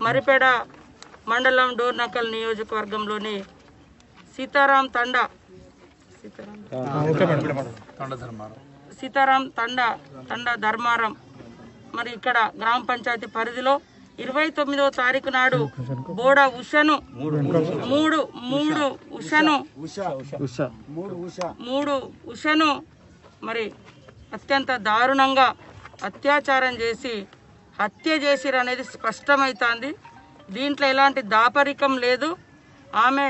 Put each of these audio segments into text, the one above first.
మరిపేడ మండలం డోర్నకల్ నియోజకవర్గంలోని సీతారాం తండా సీతారాం సీతారాం తండా తండా ధర్మారం మరి ఇక్కడ గ్రామ పంచాయతీ పరిధిలో ఇరవై తొమ్మిదవ తారీఖు నాడు బోడ ఉషను మూడు మూడు ఉషను మూడు ఉషను మరి అత్యంత దారుణంగా అత్యాచారం చేసి హత్య చేసిరు అనేది స్పష్టమవుతుంది దీంట్లో ఎలాంటి దాపరికం లేదు ఆమె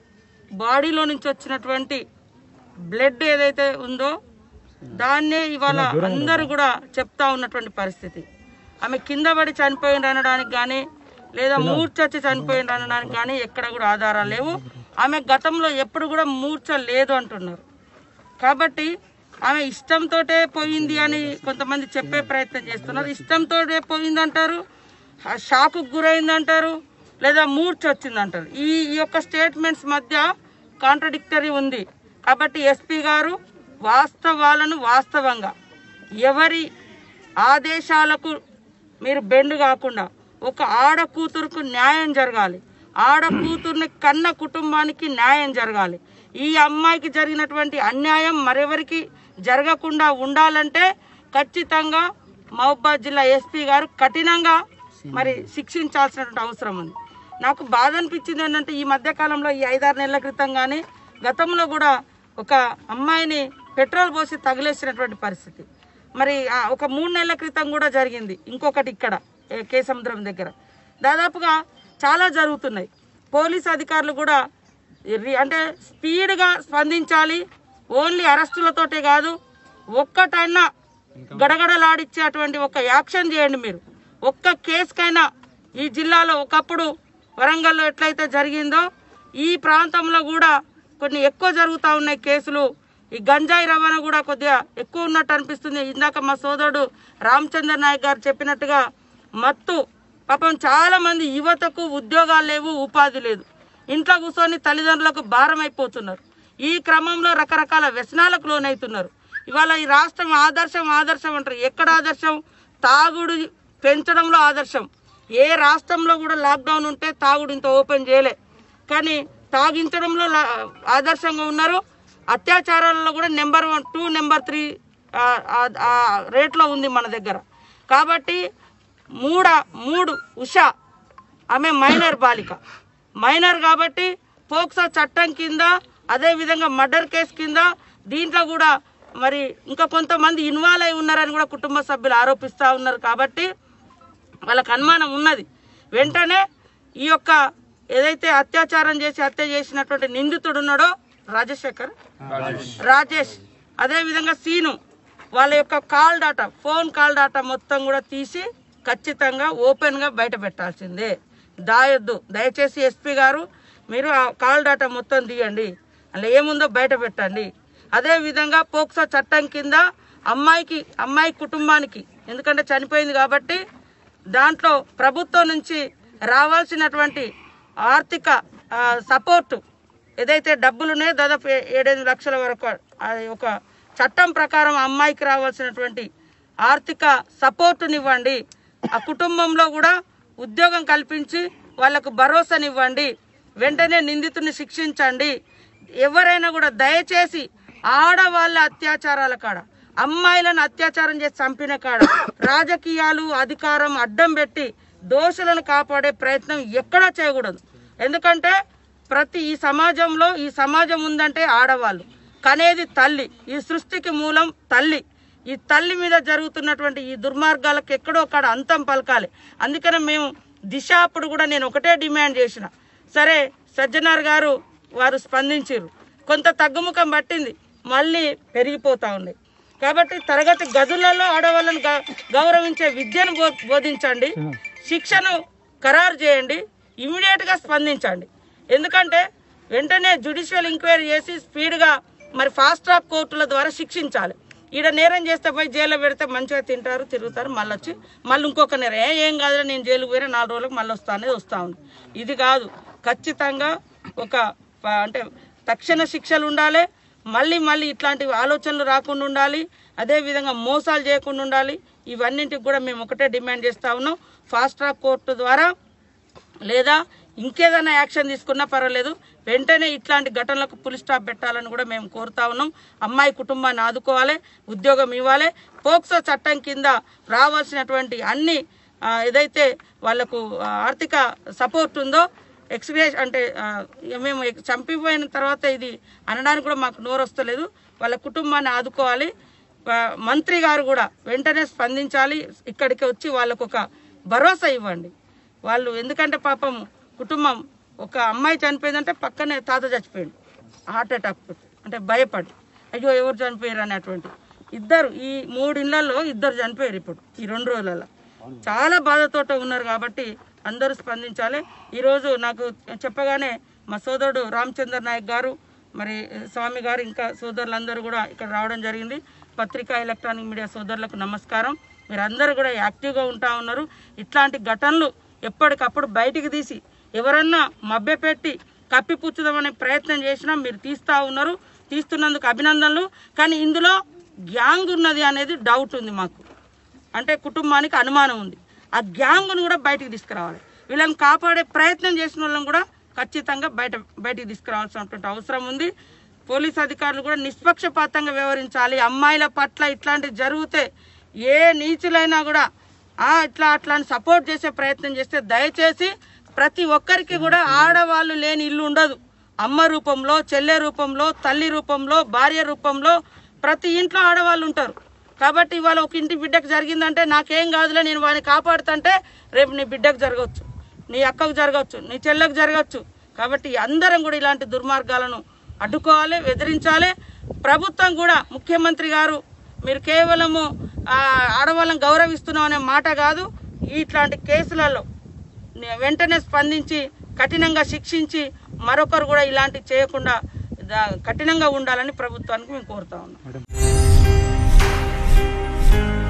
బాడీలో నుంచి వచ్చినటువంటి బ్లడ్ ఏదైతే ఉందో దాన్నే ఇవాళ అందరూ కూడా చెప్తా ఉన్నటువంటి పరిస్థితి ఆమె కింద పడి చనిపోయింది అనడానికి కానీ లేదా మూర్చొచ్చి చనిపోయింది అనడానికి కానీ ఎక్కడ కూడా ఆధారాలు లేవు ఆమె గతంలో ఎప్పుడు కూడా మూర్ఛ లేదు అంటున్నారు కాబట్టి ఆమె ఇష్టంతోటే పోయింది అని కొంతమంది చెప్పే ప్రయత్నం చేస్తున్నారు ఇష్టంతోటే పోయింది అంటారు ఆ షాకు గురైంది అంటారు లేదా మూర్ఛ వచ్చింది అంటారు ఈ ఈ యొక్క స్టేట్మెంట్స్ మధ్య కాంట్రడిక్టరీ ఉంది కాబట్టి ఎస్పీ గారు వాస్తవాలను వాస్తవంగా ఎవరి ఆదేశాలకు మీరు బెండు కాకుండా ఒక ఆడ కూతురుకు న్యాయం జరగాలి ఆడ కూతుర్ని కన్న కుటుంబానికి న్యాయం జరగాలి ఈ అమ్మాయికి జరిగినటువంటి అన్యాయం మరెవరికి జరగకుండా ఉండాలంటే ఖచ్చితంగా మహబాద్ జిల్లా ఎస్పీ గారు కఠినంగా మరి శిక్షించాల్సినటువంటి అవసరం ఉంది నాకు బాధ అనిపించింది ఏంటంటే ఈ మధ్య కాలంలో ఈ ఐదారు నెలల క్రితం కానీ గతంలో కూడా ఒక అమ్మాయిని పెట్రోల్ పోసి తగిలేసినటువంటి పరిస్థితి మరి ఆ ఒక మూడు నెలల క్రితం కూడా జరిగింది ఇంకొకటి ఇక్కడ ఏ కేసముద్రం దగ్గర దాదాపుగా చాలా జరుగుతున్నాయి పోలీస్ అధికారులు కూడా రి- అంటే స్పీడ్గా స్పందించాలి ఓన్లీ అరెస్టులతోటే కాదు ఒక్కటైనా గడగడలాడిచ్చేటువంటి ఒక యాక్షన్ చేయండి మీరు ఒక్క కేసుకైనా ఈ జిల్లాలో ఒకప్పుడు వరంగల్లో ఎట్లయితే జరిగిందో ఈ ప్రాంతంలో కూడా కొన్ని ఎక్కువ జరుగుతూ ఉన్నాయి కేసులు ఈ గంజాయి రవాణా కూడా కొద్దిగా ఎక్కువ ఉన్నట్టు అనిపిస్తుంది ఇందాక మా సోదరుడు రామచంద్ర నాయక్ గారు చెప్పినట్టుగా మత్తు పాపం చాలా మంది యువతకు ఉద్యోగాలు లేవు ఉపాధి లేదు ఇంట్లో కూర్చొని తల్లిదండ్రులకు భారం అయిపోతున్నారు ఈ క్రమంలో రకరకాల వ్యసనాలకు లోనవుతున్నారు ఇవాళ ఈ రాష్ట్రం ఆదర్శం ఆదర్శం అంటారు ఎక్కడ ఆదర్శం తాగుడు పెంచడంలో ఆదర్శం ఏ రాష్ట్రంలో కూడా లాక్డౌన్ ఉంటే తాగుడు ఇంత ఓపెన్ చేయలే కానీ తాగించడంలో లా- ఆదర్శంగా ఉన్నారు అత్యాచారాలలో కూడా number one two number three రేట్లో ఉంది మన దగ్గర కాబట్టి మూడ మూడు ఉష ఆమె మైనర్ బాలిక మైనర్ కాబట్టి పోక్సో చట్టం కింద అదేవిధంగా మర్డర్ కేసు కింద దీంట్లో కూడా మరి ఇంకా కొంతమంది ఇన్వాల్వ్ అయి ఉన్నారని కూడా కుటుంబ సభ్యులు ఆరోపిస్తూ ఉన్నారు కాబట్టి వాళ్ళకి అనుమానం ఉన్నది వెంటనే ఈ యొక్క ఏదైతే అత్యాచారం చేసి హత్య చేసినటువంటి నిందితుడు ఉన్నాడో రాజశేఖర్ రాజేష్ అదేవిధంగా సీను వాళ్ళ యొక్క call data phone call data మొత్తం కూడా తీసి ఖచ్చితంగా ఓపెన్గా బయట పెట్టాల్సిందే దాయొద్దు దయచేసి ఎస్పీ గారు మీరు ఆ కాల్ డాటా మొత్తం తీయండి అలా ఏముందో బయట పెట్టండి అదేవిధంగా పోక్సో చట్టం కింద అమ్మాయికి అమ్మాయి కుటుంబానికి ఎందుకంటే చనిపోయింది కాబట్టి దాంట్లో ప్రభుత్వం నుంచి రావాల్సినటువంటి ఆర్థిక ఆ, సపోర్టు ఏదైతే డబ్బులు ఉన్నాయో దాదాపు ఏ- ఏడెనిమిది లక్షల వరకు అది ఒక చట్టం ప్రకారం ఆ అమ్మాయికి రావాల్సినటువంటి ఆర్థిక సపోర్టునివ్వండి ఆ కుటుంబంలో కూడా ఉద్యోగం కల్పించి వాళ్ళకు భరోసానివ్వండి వెంటనే నిందితుని శిక్షించండి ఎవరైనా కూడా దయచేసి ఆడవాళ్ళ అత్యాచారాల కాడ అమ్మాయిలను అత్యాచారం చేసి చంపిన కాడ రాజకీయాలు అధికారం అడ్డం పెట్టి దోషులను కాపాడే ప్రయత్నం ఎక్కడా చేయకూడదు ఎందుకంటే ప్రతి ఈ సమాజంలో ఈ సమాజం ఉందంటే ఆడవాళ్ళు కనేది తల్లి ఈ సృష్టికి మూలం తల్లి ఈ తల్లి మీద జరుగుతున్నటువంటి ఈ దుర్మార్గాలకు ఎక్కడో అక్కడ అంతం పలకాలి అందుకనే మేము దిశ అప్పుడు కూడా నేను ఒకటే డిమాండ్ చేసిన సరే సజ్జనార్ గారు వారు స్పందించారు కొంత తగ్గుముఖం పట్టింది మళ్ళీ పెరిగిపోతా ఉంది కాబట్టి తరగతి గదులలో ఆడవాళ్ళను గ- గౌరవించే విద్యను బో బోధించండి శిక్షను ఖరారు చేయండి ఇమీడియట్గా స్పందించండి ఎందుకంటే వెంటనే జ్యుడిషియల్ ఎంక్వైరీ చేసి స్పీడ్గా మరి ఫాస్ట్ ట్రాక్ కోర్టుల ద్వారా శిక్షించాలి ఈడ నేరం చేస్తే పోయి జైల్లో పెడితే మంచిగా తింటారు తిరుగుతారు మళ్ళీ వచ్చి మళ్ళీ ఇంకొక నేరం ఏ ఏం కాదులే నేను జైలుకు పోయినా నాలుగు రోజులకు మళ్ళీ వస్తా అనేది వస్తూ ఉంది ఇది కాదు ఖచ్చితంగా ఒక ప- అంటే తక్షణ శిక్షలు ఉండాలి మళ్ళీ మళ్ళీ ఇట్లాంటి ఆలోచనలు రాకుండా ఉండాలి అదేవిధంగా మోసాలు చేయకుండా ఉండాలి ఇవన్నింటికి కూడా మేము ఒకటే డిమాండ్ చేస్తా ఉన్నాం ఫాస్ట్ ట్రాక్ కోర్టు ద్వారా లేదా ఇంకేదైనా యాక్షన్ తీసుకున్నా పర్వాలేదు వెంటనే ఇట్లాంటి ఘటనలకు పులి స్టాప్ పెట్టాలని కూడా మేము కోరుతా ఉన్నాం అమ్మాయి కుటుంబాన్ని ఆదుకోవాలి ఉద్యోగం ఇవ్వాలి పోక్సో చట్టం కింద రావాల్సినటువంటి అన్ని ఆ, ఏదైతే వాళ్లకు ఆ, ఆర్థిక సపోర్ట్ ఉందో ఎక్స్గ్రేస్ అంటే ఆ, ఇక మేము ఎక్- చంపిపోయిన తర్వాత ఇది అనడానికి కూడా మాకు నోరు వస్తలేదు వాళ్ళ కుటుంబాన్ని ఆదుకోవాలి ఆ, మంత్రి గారు కూడా వెంటనే స్పందించాలి ఇక్కడికి వచ్చి వాళ్ళకు ఒక భరోసా ఇవ్వండి వాళ్ళు ఎందుకంటే పాపం కుటుంబం ఒక అమ్మాయి చనిపోయిందంటే పక్కనే తాత చచ్చిపోయాడు హార్ట్ అటాక్ అంటే భయపడి అయ్యో ఎవరు చనిపోయారు అనేటువంటి ఇద్దరు ఈ మూడు ఇళ్లలో ఇద్దరు చనిపోయారు ఇప్పుడు ఈ రెండు రోజులలో చాలా బాధతోట ఉన్నారు కాబట్టి అందరూ స్పందించాలి ఈరోజు నాకు చెప్పగానే మా సోదరుడు రామచంద్ర నాయక్ గారు మరి స్వామి గారు ఇంకా సోదరులందరూ కూడా ఇక్కడ రావడం జరిగింది పత్రికా ఎలక్ట్రానిక్ మీడియా సోదరులకు నమస్కారం మీరు అందరూ కూడా యాక్టివ్గా ఉంటా ఉన్నారు ఇట్లాంటి ఘటనలు ఎప్పటికప్పుడు బయటికి తీసి ఎవరన్నా మభ్యపెట్టి కప్పిపుచ్చుదామనే ప్రయత్నం చేసినా మీరు తీస్తా ఉన్నారు తీస్తున్నందుకు అభినందనలు కానీ ఇందులో గ్యాంగ్ ఉన్నది అనేది డౌట్ ఉంది మాకు అంటే కుటుంబానికి అనుమానం ఉంది ఆ గ్యాంగ్ను కూడా బయటికి తీసుకురావాలి వీళ్ళని కాపాడే ప్రయత్నం చేసిన వాళ్ళని కూడా ఖచ్చితంగా బయట బయటికి తీసుకురావాల్సినటువంటి అవసరం ఉంది పోలీస్ అధికారులు కూడా నిష్పక్షపాతంగా వ్యవహరించాలి అమ్మాయిల పట్ల ఇట్లాంటివి జరిగితే ఏ నీచులైనా కూడా ఆ, ఇట్లా అట్లాంటి సపోర్ట్ చేసే ప్రయత్నం చేస్తే దయచేసి ప్రతి ఒక్కరికి కూడా ఆడవాళ్ళు లేని ఇల్లు ఉండదు అమ్మ రూపంలో చెల్లె రూపంలో తల్లి రూపంలో భార్య రూపంలో ప్రతి ఇంట్లో ఆడవాళ్ళు ఉంటారు కాబట్టి ఇవాళ ఒక ఇంటి బిడ్డకు జరిగిందంటే నాకేం కాదులే నేను వాడిని కాపాడుతుంటే రేపు నీ బిడ్డకు జరగవచ్చు నీ అక్కకు జరగవచ్చు నీ చెల్లెకు జరగవచ్చు కాబట్టి అందరం కూడా ఇలాంటి దుర్మార్గాలను అడ్డుకోవాలి బెదిరించాలి ప్రభుత్వం కూడా ముఖ్యమంత్రి గారు మీరు కేవలము ఆ, ఆడవాళ్ళని గౌరవిస్తున్నాం అనే మాట కాదు ఇట్లాంటి కేసులలో నే- వెంటనే స్పందించి కఠినంగా శిక్షించి మరొకరు కూడా ఇలాంటివి చేయకుండా దా- కఠినంగా ఉండాలని ప్రభుత్వానికి మేము కోరుతా ఉన్నాం